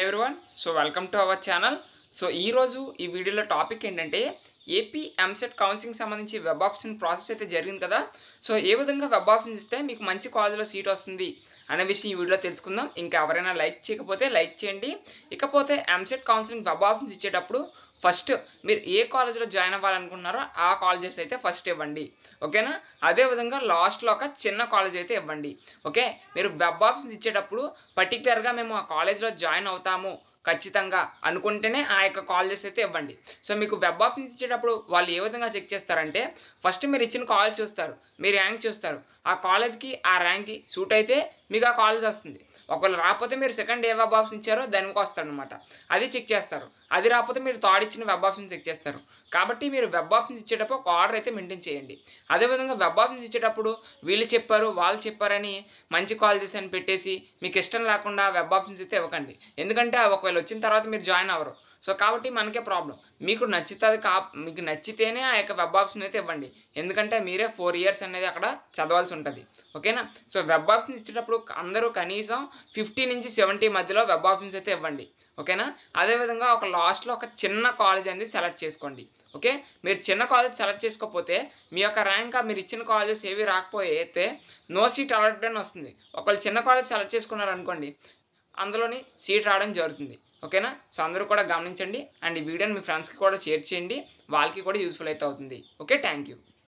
everyone so welcome to our channel so ఈరోజు ఈ వీడియోలో టాపిక్ ఏంటంటే ఏపీ ఎంసెట్ కౌన్సిలింగ్ సంబంధించి వెబ్ ఆప్షన్ ప్రాసెస్ అయితే జరిగింది కదా సో ఏ విధంగా వెబ్ ఆప్షన్ ఇస్తే మీకు మంచి కాలేజీలో సీట్ వస్తుంది అనే విషయం ఈ వీడియోలో తెలుసుకుందాం ఇంకా ఎవరైనా లైక్ చేయకపోతే లైక్ చేయండి ఇకపోతే ఎంసెట్ కౌన్సిలింగ్ వెబ్ ఆప్షన్స్ ఇచ్చేటప్పుడు ఫస్ట్ మీరు ఏ కాలేజ్లో జాయిన్ అవ్వాలనుకుంటున్నారో ఆ కాలేజెస్ అయితే ఫస్ట్ ఇవ్వండి ఓకేనా అదేవిధంగా లాస్ట్లో ఒక చిన్న కాలేజ్ అయితే ఇవ్వండి ఓకే మీరు వెబ్ ఆప్షన్స్ ఇచ్చేటప్పుడు పర్టికులర్గా మేము ఆ కాలేజ్లో జాయిన్ అవుతాము ఖచ్చితంగా అనుకుంటేనే ఆ యొక్క కాలేజెస్ అయితే ఇవ్వండి సో మీకు వెబ్ ఆప్షన్స్ ఇచ్చేటప్పుడు వాళ్ళు ఏ విధంగా చెక్ చేస్తారంటే ఫస్ట్ మీరు ఇచ్చిన కాలేజ్ చూస్తారు మీ ర్యాంక్ చూస్తారు ఆ కాలేజ్కి ఆ ర్యాంక్కి సూట్ అయితే మీకు ఆ కాలేజ్ వస్తుంది ఒకవేళ రాకపోతే మీరు సెకండ్ ఏ వెబ్ ఆప్షన్ ఇచ్చారో దానికి వస్తారనమాట అది చెక్ చేస్తారు అది రాకపోతే మీరు థర్డ్ ఇచ్చిన వెబ్ ఆప్షన్ చెక్ చేస్తారు కాబట్టి మీరు వెబ్ ఆప్షన్స్ ఇచ్చేటప్పుడు ఒక ఆర్డర్ అయితే మెయింటైన్ చేయండి అదేవిధంగా వెబ్ ఆప్షన్స్ ఇచ్చేటప్పుడు వీళ్ళు చెప్పారు వాళ్ళు చెప్పారని మంచి కాలేజెస్ అని పెట్టేసి మీకు ఇష్టం లేకుండా వెబ్ ఆప్షన్స్ అయితే ఇవ్వకండి ఎందుకంటే అవి ఒకవేళ వచ్చిన తర్వాత మీరు జాయిన్ అవ్వరు సో కాబట్టి మనకే ప్రాబ్లం మీకు నచ్చుతుంది కా మీకు నచ్చితేనే ఆ యొక్క వెబ్ ఆప్షన్ అయితే ఇవ్వండి ఎందుకంటే మీరే ఫోర్ ఇయర్స్ అనేది అక్కడ చదవాల్సి ఉంటుంది ఓకేనా సో వెబ్ ఆప్షన్స్ ఇచ్చేటప్పుడు అందరూ కనీసం ఫిఫ్టీ నుంచి సెవెంటీ మధ్యలో వెబ్ ఆప్షన్స్ అయితే ఇవ్వండి ఓకేనా అదేవిధంగా ఒక లాస్ట్లో ఒక చిన్న కాలేజ్ అనేది సెలెక్ట్ చేసుకోండి ఓకే మీరు చిన్న కాలేజ్ సెలెక్ట్ చేసుకోకపోతే మీ యొక్క ర్యాంక్ మీరు ఇచ్చిన కాలేజెస్ ఏవి రాకపోతే నో సీట్ అలాట్ అని వస్తుంది ఒకవేళ చిన్న కాలేజ్ సెలెక్ట్ చేసుకున్నారనుకోండి అందులోని సీట్ రావడం జరుగుతుంది ఓకేనా సో అందరూ కూడా గమనించండి అండ్ ఈ వీడియోని మీ ఫ్రెండ్స్కి కూడా షేర్ చేయండి వాళ్ళకి కూడా యూస్ఫుల్ అయితే అవుతుంది ఓకే థ్యాంక్ యూ